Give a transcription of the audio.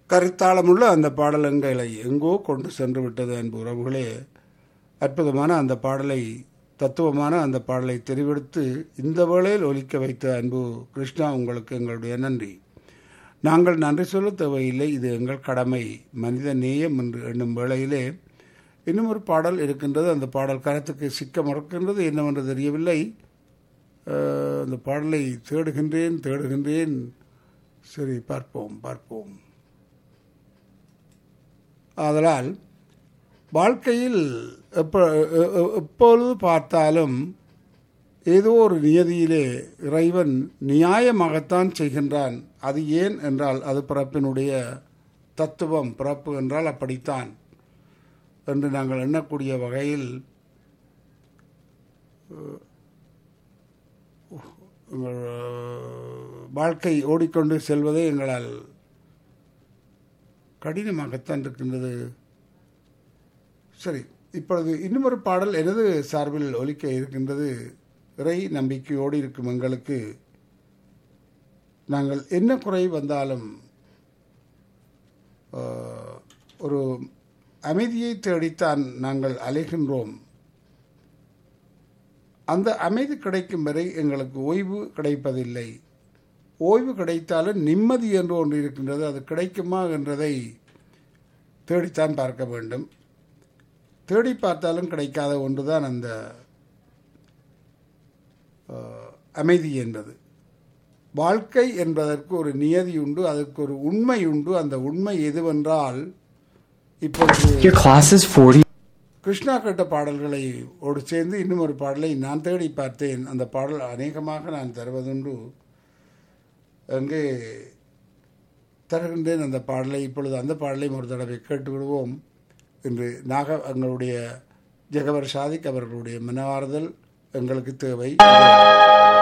கருத்தாளமுள்ள அந்த பாடலங்களை எங்கோ கொண்டு சென்று விட்டது அன்பு உறவுகளே அற்புதமான அந்த பாடலை தத்துவமான அந்த பாடலை தெரிவெடுத்து இந்த வேளையில் ஒலிக்க வைத்த அன்பு கிருஷ்ணா உங்களுக்கு எங்களுடைய நன்றி நாங்கள் நன்றி சொல்ல தேவையில்லை இது எங்கள் கடமை மனித நேயம் என்று எண்ணும் வேளையிலே இன்னும் ஒரு பாடல் இருக்கின்றது அந்த பாடல் கரத்துக்கு சிக்க மறக்கின்றது என்னவென்று தெரியவில்லை அஹ், அந்த பாடலை தேடுகின்றேன் தேடுகின்றேன் சரி பார்ப்போம் பார்ப்போம் ஆதலால் வாழ்க்கையில் எப்ப எ- எ- எப்பொழுது பார்த்தாலும் ஏதோ ஒரு நியதியிலே இறைவன் நியாயமாகத்தான் செய்கின்றான் அது ஏன் என்றால் அது பிறப்பினுடைய தத்துவம் பிறப்பு என்றால் அப்படித்தான் என்று நாங்கள் எண்ணக்கூடிய வகையில் அஹ், எங்கள் வாழ்க்கை ஓடிக்கொண்டு செல்வதை எங்களால் கடினமாகத்தான் இருக்கின்றது சரி இப்பொழுது இன்னும் ஒரு பாடல் எனது சார்பில் ஒலிக்க இருக்கின்றது இறை நம்பிக்கையோடு இருக்கும் எங்களுக்கு நாங்கள் என்ன குறை வந்தாலும் ஆஹ், ஒரு அமைதியை தேடித்தான் நாங்கள் அலைகின்றோம் அந்த அமைதி கிடைக்கும் வரை எங்களுக்கு ஓய்வு கிடைப்பதில்லை ஓய்வு கிடைத்தாலும் நிம்மதி என்று ஒன்று இருக்கின்றது அது கிடைக்குமா என்றதை தேடித்தான் பார்க்க வேண்டும் தேடி பார்த்தாலும் கிடைக்காத ஒன்றுதான் அந்த அஹ், அமைதி என்பது வாழ்க்கை என்பதற்கு ஒரு நியதி உண்டு அதற்கு ஒரு உண்மை உண்டு அந்த உண்மை எதுவென்றால் இப்பொழுது Your class is 40. கிருஷ்ணா கேட்ட பாடல்களை ஓடு சேர்ந்து இன்னும் ஒரு பாடலை நான் தேடி பார்த்தேன் அந்த பாடல் அநேகமாக நான் தருவதுண்டு அங்கே தருகின்றேன் அந்த பாடலை இப்பொழுது அந்த பாடலையும் ஒரு தடவை கேட்டு விடுவோம் இன்று நாக எங்களுடைய ஜெகவர் சாதிக் அவர்களுடைய மனவாறுதல் எங்களுக்கு தேவை